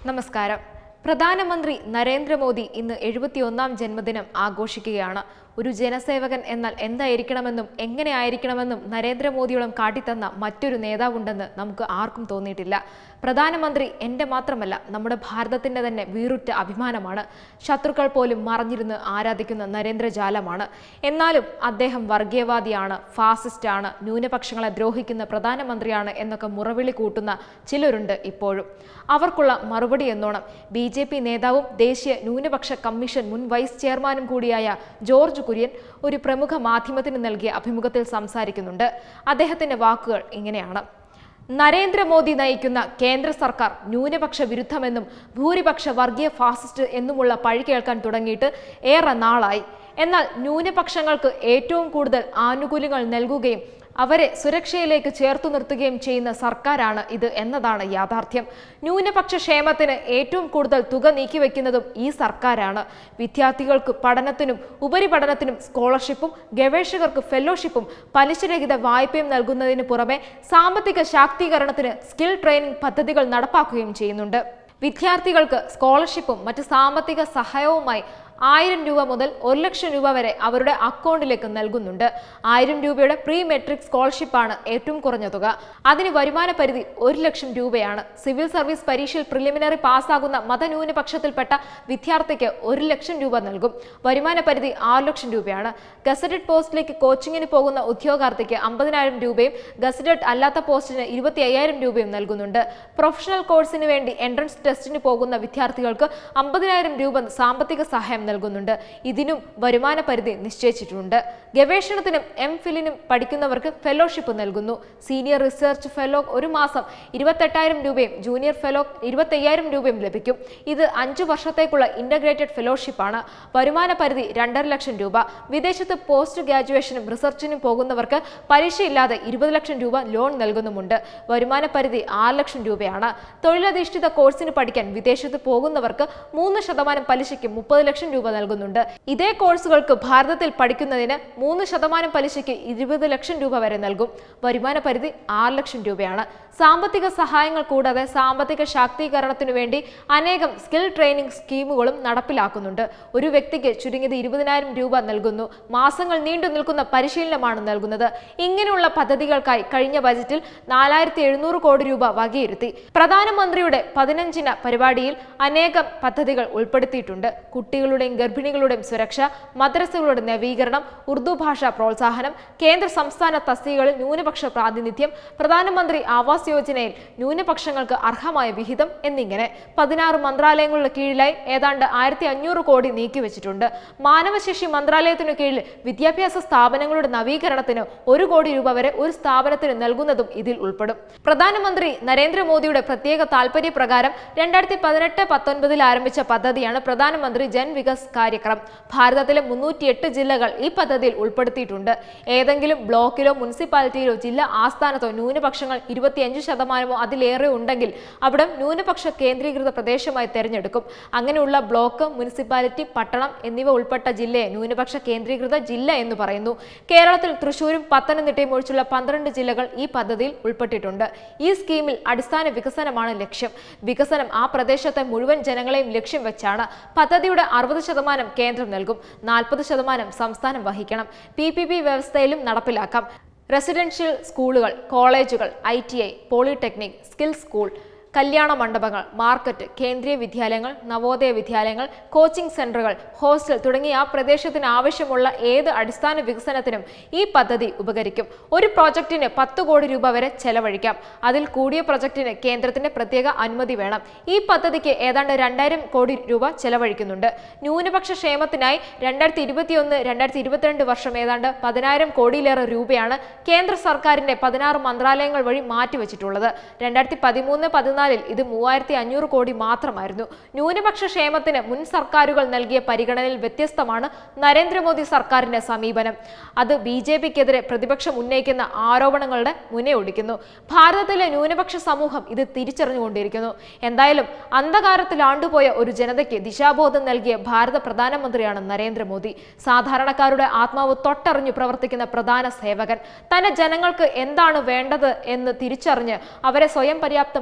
നമസ്കാരം പ്രധാനമന്ത്രി നരേന്ദ്രമോദി ഇന്ന് എഴുപത്തിയൊന്നാം ജന്മദിനം ആഘോഷിക്കുകയാണ് ഒരു ജനസേവകൻ എന്നാൽ എന്തായിരിക്കണമെന്നും എങ്ങനെ ആയിരിക്കണമെന്നും നരേന്ദ്രമോദിയോളം കാട്ടിത്തന്ന മറ്റൊരു നേതാവുണ്ടെന്ന് നമുക്ക് ആർക്കും തോന്നിയിട്ടില്ല പ്രധാനമന്ത്രി എൻ്റെ മാത്രമല്ല നമ്മുടെ ഭാരതത്തിൻ്റെ തന്നെ വീറുറ്റ അഭിമാനമാണ് ശത്രുക്കൾ പോലും മറഞ്ഞിരുന്ന് ആരാധിക്കുന്ന നരേന്ദ്രജാലമാണ് എന്നാലും അദ്ദേഹം വർഗീയവാദിയാണ് ഫാസിസ്റ്റാണ് ന്യൂനപക്ഷങ്ങളെ ദ്രോഹിക്കുന്ന പ്രധാനമന്ത്രിയാണ് എന്നൊക്കെ മുറവിളി കൂട്ടുന്ന ചിലരുണ്ട് ഇപ്പോഴും അവർക്കുള്ള മറുപടി എന്നോണം ബി ജെ പി നേതാവും ദേശീയ ന്യൂനപക്ഷ കമ്മീഷൻ മുൻ വൈസ് ചെയർമാനും കൂടിയായ ജോർജ് കുര്യൻ ഒരു പ്രമുഖ മാധ്യമത്തിന് നൽകിയ അഭിമുഖത്തിൽ സംസാരിക്കുന്നുണ്ട് അദ്ദേഹത്തിന്റെ വാക്കുകൾ ഇങ്ങനെയാണ് നരേന്ദ്രമോദി നയിക്കുന്ന കേന്ദ്ര സർക്കാർ ന്യൂനപക്ഷ വിരുദ്ധമെന്നും ഭൂരിപക്ഷ വർഗീയ ഫാസിസ്റ്റ് എന്നുമുള്ള പഴി കേൾക്കാൻ തുടങ്ങിയിട്ട് ഏറെ നാളായി എന്നാൽ ന്യൂനപക്ഷങ്ങൾക്ക് ഏറ്റവും കൂടുതൽ ആനുകൂല്യങ്ങൾ നൽകുകയും അവരെ സുരക്ഷയിലേക്ക് ചേർത്തു നിർത്തുകയും ചെയ്യുന്ന സർക്കാരാണ് ഇത് എന്നതാണ് യാഥാർത്ഥ്യം ന്യൂനപക്ഷ ക്ഷേമത്തിന് ഏറ്റവും കൂടുതൽ തുക നീക്കിവെക്കുന്നതും ഈ സർക്കാരാണ് വിദ്യാർത്ഥികൾക്ക് പഠനത്തിനും ഉപരിപഠനത്തിനും സ്കോളർഷിപ്പും ഗവേഷകർക്ക് ഫെലോഷിപ്പും പലിശരഹിത വായ്പയും നൽകുന്നതിന് പുറമെ സാമ്പത്തിക ശാക്തീകരണത്തിന് സ്കിൽ ട്രെയിനിംഗ് പദ്ധതികൾ നടപ്പാക്കുകയും ചെയ്യുന്നുണ്ട് വിദ്യാർത്ഥികൾക്ക് സ്കോളർഷിപ്പും മറ്റ് സാമ്പത്തിക സഹായവുമായി ആയിരം രൂപ മുതൽ ഒരു ലക്ഷം രൂപ വരെ അവരുടെ അക്കൗണ്ടിലേക്ക് നൽകുന്നുണ്ട് ആയിരം രൂപയുടെ പ്രീ മെട്രിക് സ്കോളർഷിപ്പാണ് ഏറ്റവും കുറഞ്ഞ തുക അതിന് വരുമാന പരിധി ഒരു ലക്ഷം രൂപയാണ് സിവിൽ സർവീസ് പരീക്ഷയിൽ പ്രിലിമിനറി പാസ്സാകുന്ന മതന്യൂനപക്ഷത്തിൽപ്പെട്ട വിദ്യാർത്ഥിക്ക് ഒരു ലക്ഷം രൂപ നൽകും വരുമാന പരിധി ആറ് ലക്ഷം രൂപയാണ് ഗസറ്റഡ് പോസ്റ്റിലേക്ക് കോച്ചിങ്ങിന് പോകുന്ന ഉദ്യോഗാർത്ഥിക്ക് അമ്പതിനായിരം രൂപയും ഗസറ്റഡ് അല്ലാത്ത പോസ്റ്റിന് ഇരുപത്തി അയ്യായിരം രൂപയും നൽകുന്നുണ്ട് പ്രൊഫഷണൽ കോഴ്സിന് വേണ്ടി എൻട്രൻസ് ടെസ്റ്റിന് പോകുന്ന വിദ്യാർത്ഥികൾക്ക് അമ്പതിനായിരം രൂപ സാമ്പത്തിക സഹായം നൽകുന്നുണ്ട് ഇതിനും വരുമാന പരിധി നിശ്ചയിച്ചിട്ടുണ്ട് ഗവേഷണത്തിനും എം ഫിലിനും പഠിക്കുന്നവർക്ക് ഫെലോഷിപ്പ് നൽകുന്നു സീനിയർ റിസർച്ച് ഫെലോ ഒരു മാസം ഇരുപത്തെട്ടായിരം രൂപയും ജൂനിയർ ഫെലോ ഇരുപത്തയ്യായിരം രൂപയും ലഭിക്കും ഇത് അഞ്ചു വർഷത്തേക്കുള്ള ഇന്റഗ്രേറ്റഡ് ഫെലോഷിപ്പാണ് വരുമാന പരിധി രണ്ടര ലക്ഷം രൂപ വിദേശത്ത് പോസ്റ്റ് ഗ്രാജുവേഷനും റിസർച്ചിനും പോകുന്നവർക്ക് പരീക്ഷയില്ലാതെ ഇരുപത് ലക്ഷം രൂപ ലോൺ നൽകുന്നുമുണ്ട് വരുമാന പരിധി ആറ് ലക്ഷം രൂപയാണ് തൊഴിലധിഷ്ഠിത കോഴ്സിന് പഠിക്കാൻ വിദേശത്ത് പോകുന്നവർക്ക് മൂന്ന് ശതമാനം പലിശയ്ക്ക് മുപ്പത് ലക്ഷം രൂപ നൽകുന്നുണ്ട് ഇതേ കോഴ്സുകൾക്ക് ഭാരതത്തിൽ പഠിക്കുന്നതിന് മൂന്ന് ശതമാനം പലിശയ്ക്ക് ഇരുപത് ലക്ഷം രൂപ വരെ നൽകും വരുമാന പരിധി ആറ് ലക്ഷം രൂപയാണ് സാമ്പത്തിക സഹായങ്ങൾ കൂടാതെ സാമ്പത്തിക ശാക്തീകരണത്തിനു വേണ്ടി അനേകം സ്കിൽ ട്രെയിനിംഗ് സ്കീമുകളും നടപ്പിലാക്കുന്നുണ്ട് ഒരു വ്യക്തിക്ക് ചുരുങ്ങിയത് ഇരുപതിനായിരം രൂപ നൽകുന്നു മാസങ്ങൾ നീണ്ടു നിൽക്കുന്ന പരിശീലനമാണ് നൽകുന്നത് ഇങ്ങനെയുള്ള പദ്ധതികൾക്കായി കഴിഞ്ഞ ബജറ്റിൽ നാലായിരത്തി എഴുന്നൂറ് കോടി രൂപ വകയിരുത്തി പ്രധാനമന്ത്രിയുടെ പതിനഞ്ചിന പരിപാടിയിൽ അനേകം പദ്ധതികൾ ഉൾപ്പെടുത്തിയിട്ടുണ്ട് കുട്ടികളുടെയും ഗർഭിണികളുടെയും സുരക്ഷ മദ്രസകളുടെ നവീകരണം ഉറുദു ഭാഷ പ്രോത്സാഹനം കേന്ദ്ര സംസ്ഥാന തസ്തികകളിൽ ന്യൂനപക്ഷ പ്രാതിനിധ്യം പ്രധാനമന്ത്രി ആവാസ് യോജനയിൽ ന്യൂനപക്ഷങ്ങൾക്ക് അർഹമായ വിഹിതം എന്നിങ്ങനെ പതിനാറ് മന്ത്രാലയങ്ങളുടെ കീഴിലായി ഏതാണ്ട് ആയിരത്തി അഞ്ഞൂറ് കോടി നീക്കിവെച്ചിട്ടുണ്ട് മാനവശേഷി മന്ത്രാലയത്തിനു കീഴിൽ വിദ്യാഭ്യാസ സ്ഥാപനങ്ങളുടെ നവീകരണത്തിന് ഒരു കോടി രൂപ വരെ ഒരു സ്ഥാപനത്തിന് നൽകുന്നതും ഇതിൽ ഉൾപ്പെടും പ്രധാനമന്ത്രി നരേന്ദ്രമോദിയുടെ പ്രത്യേക താൽപര്യപ്രകാരം രണ്ടായിരത്തി പതിനെട്ട് പത്തൊൻപതിൽ ആരംഭിച്ച പദ്ധതിയാണ് പ്രധാനമന്ത്രി ജൻ വികാസ് കാര്യക്രം ഭാരതത്തിലെ മുന്നൂറ്റിയെട്ട് ജില്ലകൾ ഈ പദ്ധതിയിൽ ഉൾപ്പെടുത്തിയിട്ടുണ്ട് ഏതെങ്കിലും ബ്ലോക്കിലോ മുനിസിപ്പാലിറ്റിയിലോ ജില്ലാ ആസ്ഥാനത്തോ ന്യൂനപക്ഷങ്ങൾ ഇരുപത്തിയഞ്ച് ശതമാനമോ അതിലേറെ ഉണ്ടെങ്കിൽ അവിടെ ന്യൂനപക്ഷ കേന്ദ്രീകൃത പ്രദേശമായി തെരഞ്ഞെടുക്കും അങ്ങനെയുള്ള ബ്ലോക്ക് മുനിസിപ്പാലിറ്റി പട്ടണം എന്നിവ ഉൾപ്പെട്ട ജില്ലയെ ന്യൂനപക്ഷ കേന്ദ്രീകൃത ജില്ല എന്ന് പറയുന്നു കേരളത്തിൽ തൃശൂരും പത്തനംതിട്ടയും ഒഴിച്ചുള്ള പന്ത്രണ്ട് ജില്ലകൾ ഈ പദ്ധതിയിൽ ഉൾപ്പെട്ടിട്ടുണ്ട് ഈ സ്കീമിൽ അടിസ്ഥാന വികസനമാണ് ലക്ഷ്യം വികസനം ആ പ്രദേശത്തെ മുഴുവൻ ജനങ്ങളെയും ലക്ഷ്യം വെച്ചാണ് പദ്ധതിയുടെ അറുപത് ശതമാനം കേന്ദ്രം നൽകും നാൽപ്പത് ശതമാനം സംസ്ഥാനം വഹിക്കണം പി പി പി വ്യവസ്ഥയിലും നടപ്പിലാക്കാം റെസിഡൻഷ്യൽ സ്കൂളുകൾ കോളേജുകൾ I T I polytechnic skill school കല്യാണ മണ്ഡപങ്ങൾ മാർക്കറ്റ് കേന്ദ്രീയ വിദ്യാലയങ്ങൾ നവോദയ വിദ്യാലയങ്ങൾ കോച്ചിംഗ് സെന്ററുകൾ ഹോസ്റ്റൽ തുടങ്ങിയ ആ പ്രദേശത്തിന് ആവശ്യമുള്ള ഏത് അടിസ്ഥാന വികസനത്തിനും ഈ പദ്ധതി ഉപകരിക്കും ഒരു പ്രോജക്റ്റിന് പത്ത് കോടി രൂപ വരെ ചെലവഴിക്കാം അതിൽ കൂടിയ പ്രൊജക്റ്റിന് കേന്ദ്രത്തിന്റെ പ്രത്യേക അനുമതി വേണം ഈ പദ്ധതിക്ക് ഏതാണ്ട് രണ്ടായിരം കോടി രൂപ ചെലവഴിക്കുന്നുണ്ട് ന്യൂനപക്ഷ ക്ഷേമത്തിനായി രണ്ടായിരത്തി ഇരുപത്തിയൊന്ന് രണ്ടായിരത്തി ഇരുപത്തിരണ്ട് വർഷം ഏതാണ്ട് പതിനായിരം കോടിയിലേറെ രൂപയാണ് കേന്ദ്ര സർക്കാരിന്റെ പതിനാറ് മന്ത്രാലയങ്ങൾ വഴി മാറ്റിവെച്ചിട്ടുള്ളത് രണ്ടായിരത്തി പതിമൂന്ന് പതിനാലിൽ ഇത് മൂവായിരത്തി അഞ്ഞൂറ് കോടി മാത്രമായിരുന്നു ന്യൂനപക്ഷ ക്ഷേമത്തിന് മുൻ സർക്കാരുകൾ നൽകിയ പരിഗണനയിൽ വ്യത്യസ്തമാണ് നരേന്ദ്രമോദി സർക്കാരിന്റെ സമീപനം അത് ബി ജെ പിക്കെതിരെ പ്രതിപക്ഷം ഉന്നയിക്കുന്ന ആരോപണങ്ങളുടെ മുനയൊടിക്കുന്നു ഭാരതത്തിലെ ന്യൂനപക്ഷ സമൂഹം ഇത് തിരിച്ചറിഞ്ഞുകൊണ്ടിരിക്കുന്നു എന്തായാലും അന്ധകാരത്തിൽ ആണ്ടുപോയ ഒരു ജനതയ്ക്ക് ദിശാബോധം നൽകിയ ഭാരത പ്രധാനമന്ത്രിയാണ് നരേന്ദ്രമോദി സാധാരണക്കാരുടെ ആത്മാവ് തൊട്ടറിഞ്ഞു പ്രവർത്തിക്കുന്ന പ്രധാന സേവകൻ തന്റെ ജനങ്ങൾക്ക് എന്താണ് വേണ്ടത് എന്ന് തിരിച്ചറിഞ്ഞ് അവരെ സ്വയം പര്യാപ്തമാക്കാൻ വേണ്ടി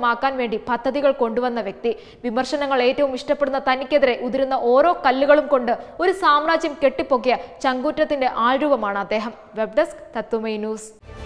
വേണ്ടി പദ്ധതികൾ കൊണ്ടുവന്ന വ്യക്തി വിമർശനങ്ങൾ ഏറ്റവും ഇഷ്ടപ്പെടുന്ന തനിക്കെതിരെ ഉതിരുന്ന ഓരോ കല്ലുകളും കൊണ്ട് ഒരു സാമ്രാജ്യം കെട്ടിപ്പൊക്കിയ ചങ്കൂറ്റത്തിന്റെ ആൾരൂപമാണ് അദ്ദേഹം വെബ് ഡെസ്ക് തത്വമൈ ന്യൂസ്